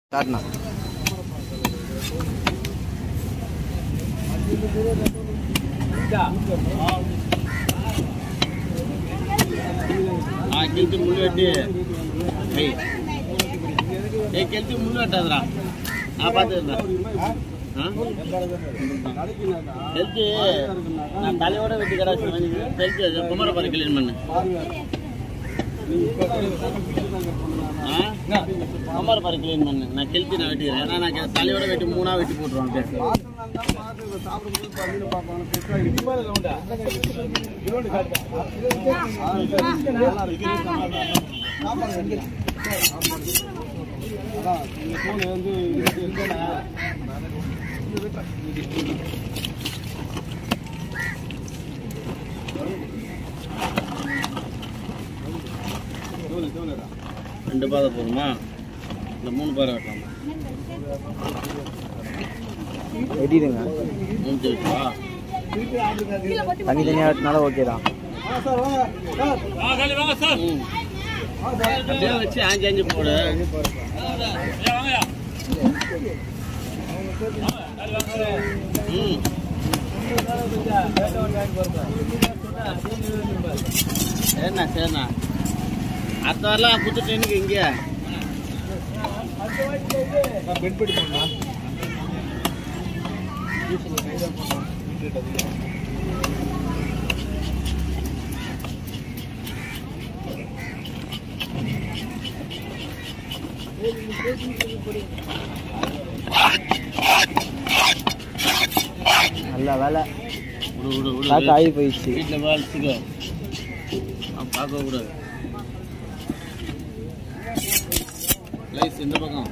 காட்டினா ఆ కెల్తి ముళ్ళు పెట్టి ఏయ్ ఏ కెల్తి ముళ్ళు పెట్టదురా ఆ పాత కెల్తి నా తల్లి కూడా పెట్టి కదా కెల్తి కుమార పరి క్లీన్ మన్న కుమార పరి క్లీన్ మన్న నా కెల్తి నా வெட்டி ஏன்னா நான் தலை விட வெட்டி மூணா வெட்டி போட்டுருவோம் அப்படியே ரெண்டு பாதை போதுமா இந்த மூணு பாதை வெட்டலாமா வெட்டிடுங்க மூணு வச்சுவா தனித்தனியாக வெட்டினாலும் ஓகே தான் ம். அப்படியே வச்சு ஆஞ்சு ஆஞ்சு போடு ம் சரிண்ணா சரிண்ணா அடுத்த வாரலாம் குத்துட்டு எனக்கு இங்கே நல்ல வேலை விடு விடு விடு காற்று ஆகி போயிடுச்சு வீட்டில் வளர்த்துக்கோ அவன் பார்க்க கூடாது லைஸ் இந்த பக்கம்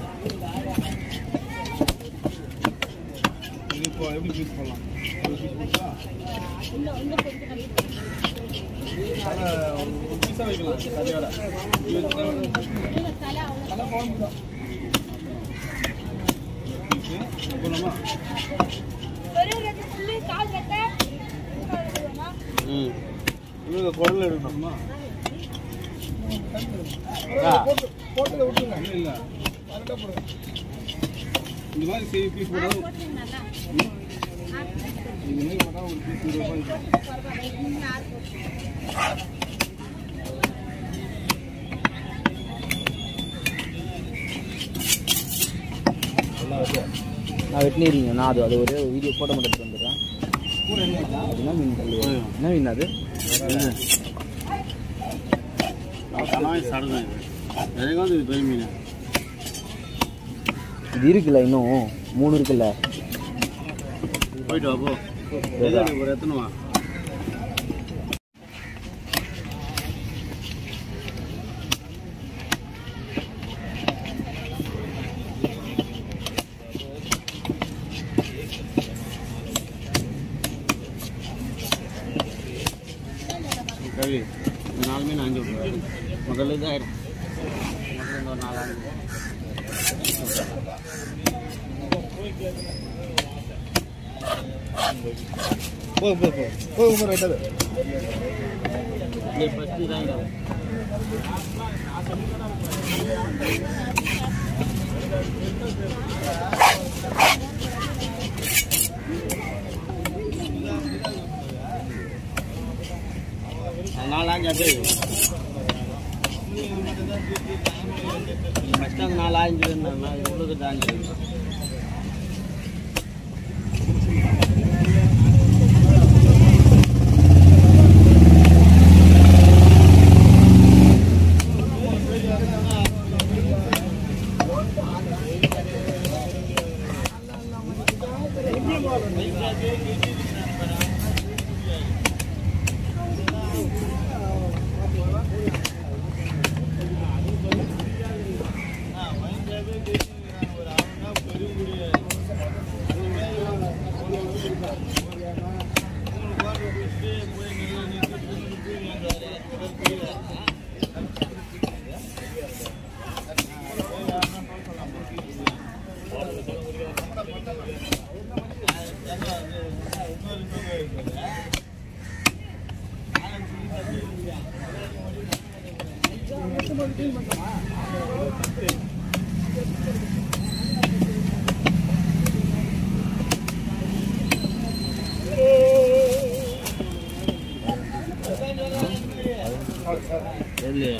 ம் குடல் எடுக்கணுமா போட்டதை விட்டுருங்க இல்லை இல்லை கரெக்டாக போடுங்க இந்த மாதிரி செய்ய பீஸ் போட்டால் இந்த மாதிரி போட்டால் ஒரு பீஸ் இருபது ரூபாய் நான் வெட்டினீங்க நான் அது அது ஒரே ஒரு வீடியோ போட்டோ மட்டும் எடுத்து வந்துடுறேன் அது என்ன மீன் கல்லு? என்ன மீன் அது கனவாய் சடங்கு இது எனக்கு வந்து இது பெரிய மீன் இது இருக்குல்ல இன்னும் மூணு இருக்குல்ல போயிட்டு வா போ எது ஒரு எத்தனை வா கவி இந்த நாலு மீன் அஞ்சு விட்டுருவாரு முதல்ல இது ஆயிடும் முதல்ல இந்த ஒரு நாலு அஞ்சு போதும் போதும் போதும் போதும் ரைட்டாக இது ஃபஸ்ட்டு இதாகிடும் நாலு அஞ்சு அப்படியே ஃபஸ்ட்டு அந்த நாலு அஞ்சு இவ்வளோக்கு அஞ்சு இல்லையே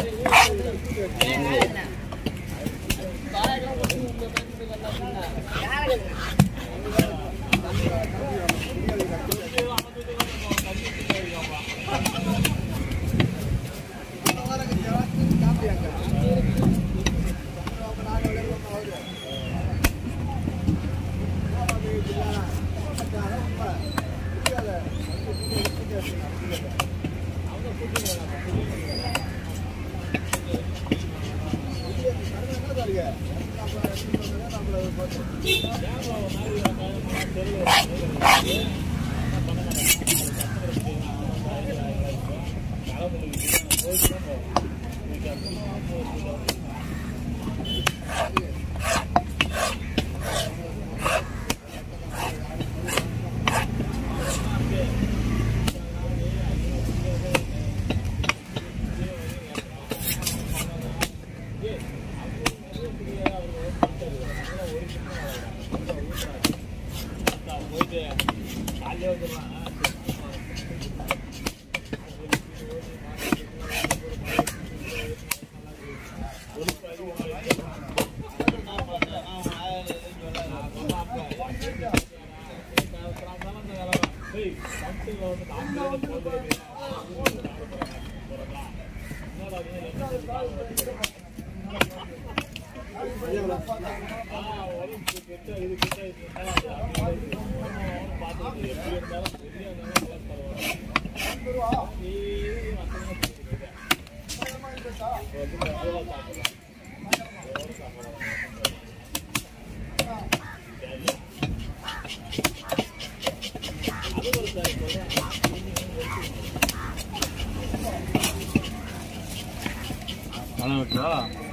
பழம் வெட்டுவா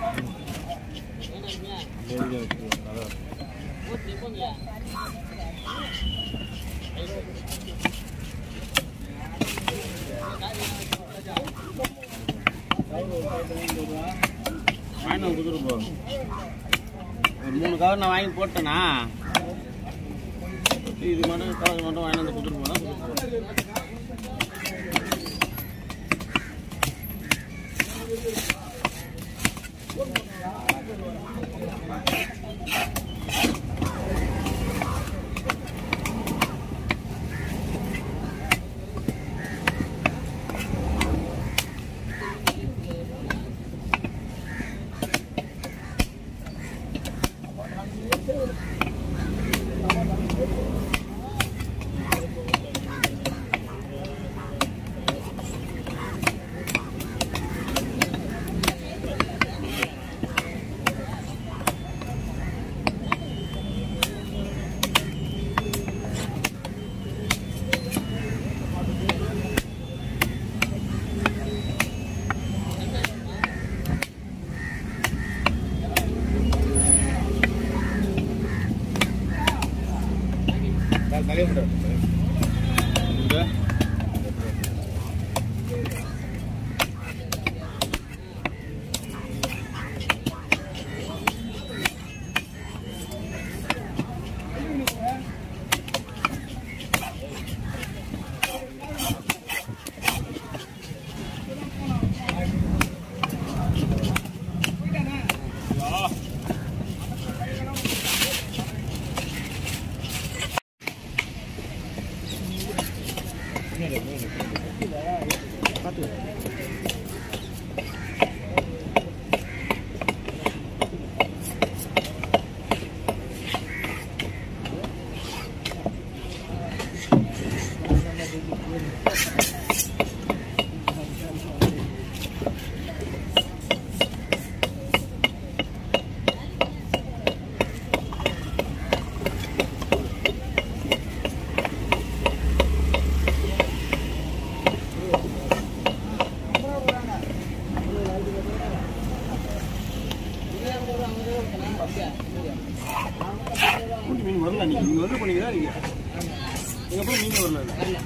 வெளியில் வெட்டுவா அதான் வாங்கி வந்து கொடுத்துட்டு போ ஒரு மூணு கவர் நான் வாங்கி போட்டேனா இது மட்டும் கவர் மட்டும் வாங்கி வந்து கொடுத்துட்டு போனா கொடுத்துட்டு போ. இந்த கூட்டி மீன் வரல நீங்க நீங்க வந்து பண்ணீங்களா நீங்க நீங்க அப்புறம் மீன் வரல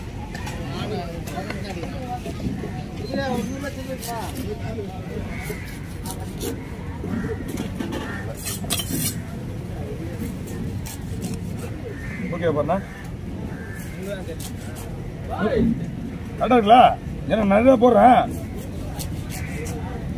ஓகே பண்ணா கரெக்டாக இருக்குல்ல ஏன்னா நிறைய போடுறேன்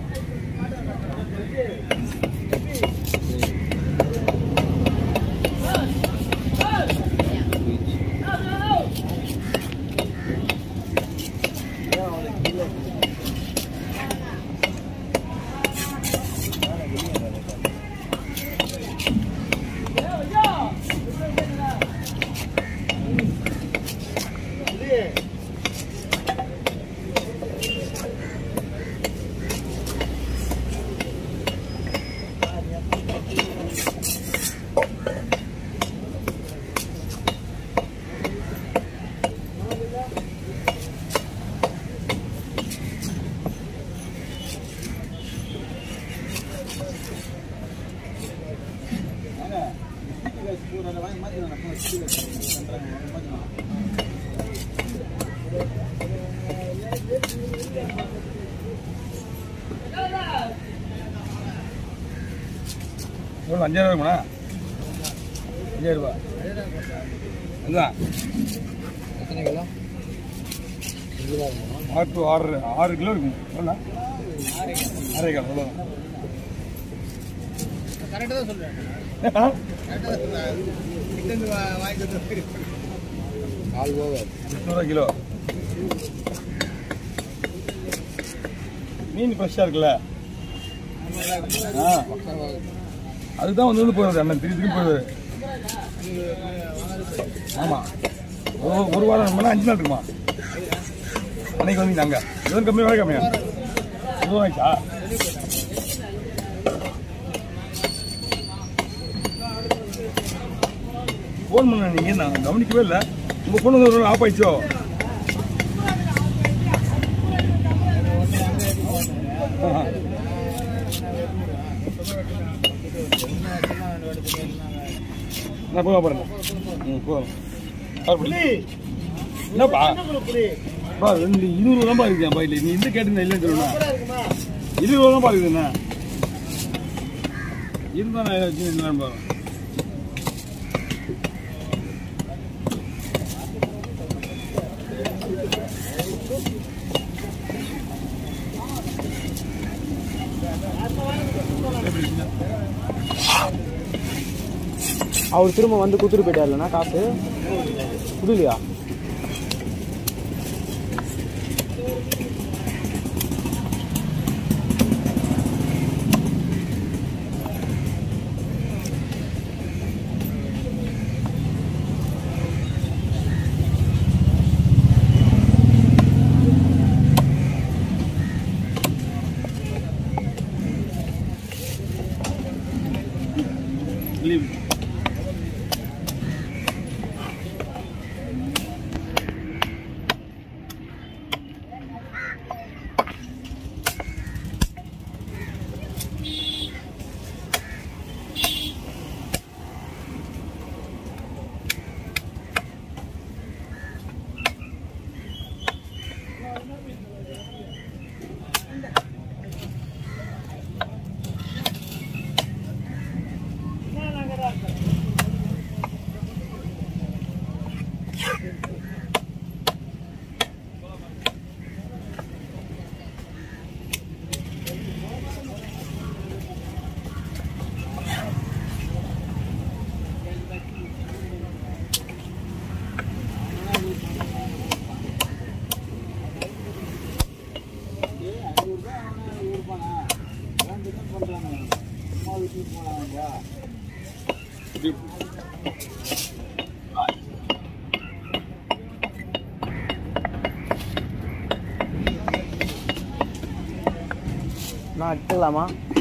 எவ்வளோ அஞ்சாயிரம் இருக்குமா அஞ்சாயிரம் ரூபா அதுதான் எத்தனை கிலோ ஆறு டு ஆறு ஆறு கிலோ இருக்கும் எவ்வளோ அரை கிலோ எவ்வளோ கரெக்டாக தான் சொல்கிறேன் ஆ? கரெக்டாக தான் சொல்கிறேன் கிட்ட வாங்கி கால் ஓவர் எட்நூறுவா கிலோ மீன் ஃப்ரெஷ்ஷாக இருக்குல்ல ஆ அதுதான் வந்து வந்து போயிடுது அண்ணன் திருப்பி திருப்பி போயிடுது ஆமாம் ஒரு ஒரு வாரம் இருக்குமா அஞ்சு நாள் இருக்குமா அன்னைக்கு வந்தீங்க அங்கே எதுவும் கம்மி வேலை கம்மியா எதுவும் ஆயிடுச்சா ஃபோன் பண்ண நீங்கள் நான் கவனிக்கவே இல்லை உங்கள் ஃபோன் வந்து ஆஃப் ஆயிடுச்சோ ஆஹா. நான் போக போகிறேன் ம் போதும் என்னப்பா பா ரெண்டு இருபது ரூபா இருக்குதா பா இல்லை நீ இந்த கேட்டு இல்லைன்னு சொல்லுண்ணா இருபது ரூபா தான் இருக்குதுண்ணா இருந்தா நான் வச்சு என்னன்னு பாருங்க அவர் திரும்ப வந்து குத்துட்டு போயிட்டாருலண்ணா காசு குடுலையா லீவ் நான் எடுத்துக்கலாமா